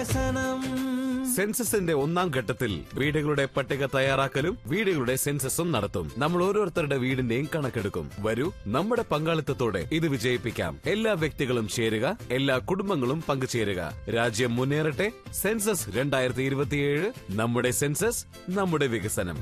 വികസനം സെൻസസിന്റെ ഒന്നാം ഘട്ടത്തിൽ വീടുകളുടെ പട്ടിക തയ്യാറാക്കലും വീടുകളുടെ സെൻസസും നടത്തും നമ്മൾ ഓരോരുത്തരുടെ വീടിന്റെയും കണക്കെടുക്കും വരൂ നമ്മുടെ പങ്കാളിത്തത്തോടെ ഇത് വിജയിപ്പിക്കാം എല്ലാ വ്യക്തികളും ചേരുക എല്ലാ കുടുംബങ്ങളും പങ്കുചേരുക രാജ്യം മുന്നേറട്ടെ സെൻസസ് രണ്ടായിരത്തി ഇരുപത്തിയേഴ് നമ്മുടെ സെൻസസ് നമ്മുടെ വികസനം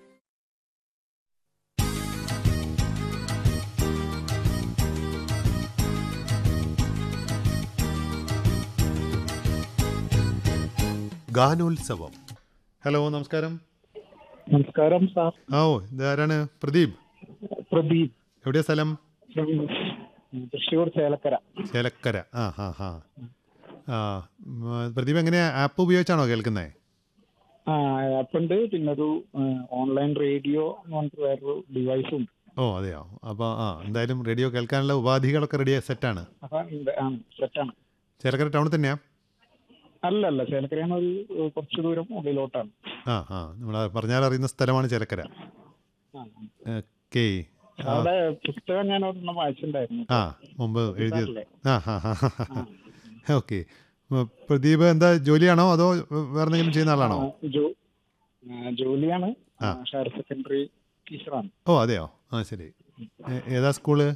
ഗാനോത്സവം ഹലോ നമസ്കാരം നമസ്കാരം സാർ ആ ഓ ഇതാരാണ് പ്രദീപ് പ്രദീപ് എവിടെയാ സ്ഥലം ഫ്രം തൃശ്ശൂർ ചേലക്കര ചേലക്കര ആ ഹാ ഹാ ആ ഉം, പ്രദീപ് എങ്ങനെയാ ആപ്പ് ഉപയോഗിച്ചാണോ കേൾക്കുന്നത് ആ ആപ്പുണ്ട് പിന്നെ ഒരു ഓൺലൈൻ റേഡിയോ എന്ന് പറഞ്ഞിട്ട് വേറൊരു ഡിവൈസും ഉണ്ട് ഓ അതെയോ അപ്പോൾ ആ എന്തായാലും റേഡിയോ കേൾക്കാനുള്ള ഉപാധികളൊക്കെ റെഡി സെറ്റാണ് അപ്പൊ ഉണ്ട്, ആ സെറ്റാണ് ചേലക്കര ടൗണിൽ തന്നെയാ അല്ല അല്ല ചേലക്കരയാണ് ഒരു ഏഹ്, കുറച്ച് ദൂരം ഉള്ളിലോട്ടാണ് ആ ആ നമ്മൾ പറഞ്ഞാൽ അറിയുന്ന സ്ഥലമാണ് ചേലക്കര ആ. ഓക്കെ അവിടെ പുസ്തകം ഞാൻ ഒരെണ്ണം വായിച്ചിട്ടുണ്ടായിരുന്നു ആ മുമ്പ് എഴുതിയത് സാറില്ലേ? ആ ഹാ ഹാ ഓക്കെ പ്രദീപ് എന്താ ജോലിയാണോ അതോ വേറെ എന്തെങ്കിലും ചെയ്യുന്ന ആളാണോ ആ, ജോ- ആ, ജോലിയാണ് ആ. ഹയർ സെക്കൻഡറി ടീച്ചറാണ് ഓ അതെയോ ആ ശരി ഏ- ഏതാ സ്കൂള്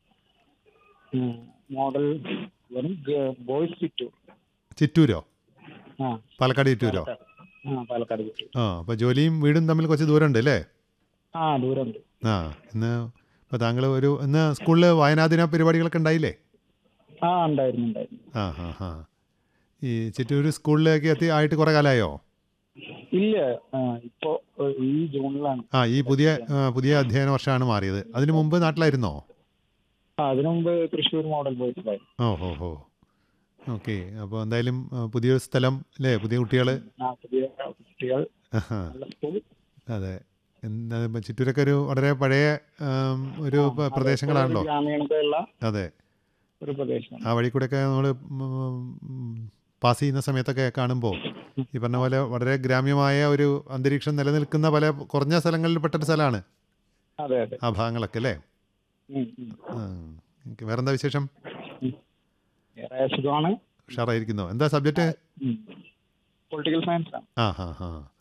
മോഡൽ ബോയ്സ് ചിറ്റൂർ ചിറ്റൂരോ ആ പാലക്കാട് ചിറ്റൂരോ ആ പാലക്കാട് ചിറ്റൂർ ആ അപ്പോൾ ജോലിയും വീടും തമ്മിൽ കുറച്ച് ദൂരമുണ്ട് അല്ലേ ആ ദൂരമുണ്ട് ആ ഇന്ന് ഇപ്പോൾ താങ്കൾ ഒരു ഇന്ന് സ്കൂളിൽ വായനാദിന പരിപാടികളൊക്കെ ഉണ്ടായില്ലേ ആ ഉണ്ടായിരുന്നു ഉണ്ടായിരുന്നു ആ ഹാ ഹാ ഈ ചിറ്റൂർ സ്കൂളിലേക്ക് എത്തി ആയിട്ട് കുറേ കാലമായോ ഇല്ല ആ, ഇപ്പോ ഏഹ്, ഈ ജൂണിലാണ് ആ ഈ പുതിയ ആ, പുതിയ അധ്യയന വർഷമാണ് മാറിയത് അതിന് മുമ്പ് നാട്ടിലായിരുന്നോ ആ അതിനു മുമ്പ് തൃശ്ശൂർ മോഡൽ ബോയ്സിലായിരുന്നു ഓ ഹോ ഹോ ഓക്കെ അപ്പോൾ എന്തായാലും ആ, പുതിയൊരു സ്ഥലം അല്ലേ പുതിയ കുട്ടികൾ ആ പുതിയ കുട്ടികൾ നല്ല സ്കൂൾ അതെ എന്താ ഇപ്പം ചിറ്റൂരൊക്കെ ഒരു വളരെ പഴയ ആം, ഒരു പ- പ്രദേശങ്ങളാണല്ലോ ഗ്രാമീണതയുള്ള അതെ ഒരു പ്രദേശമാണ് ആ വഴി കൂടെയൊക്കെ നമ്മൾ പാസ് ചെയ്യുന്ന സമയത്തൊക്കെ കാണുമ്പോൾ ഈ പറഞ്ഞ പോലെ വളരെ ഗ്രാമ്യമായ ഒരു അന്തരീക്ഷം നിലനിൽക്കുന്ന പല കുറഞ്ഞ സ്ഥലങ്ങളിൽ പെട്ടൊരു സ്ഥലമാണ് അതെ അതെ ആ ഭാഗങ്ങളൊക്കെ അല്ലേ ഉം, ഉം. ആ. എനിക്ക് വേറെന്താ വിശേഷം ഏറെ സുഖമാണ് ഉഷാറായിരിക്കുന്നോ എന്താ സബ്ജക്റ്റ് പൊളിറ്റിക്കൽ സയൻസ് ആണ് ആ ഹാ ഹാ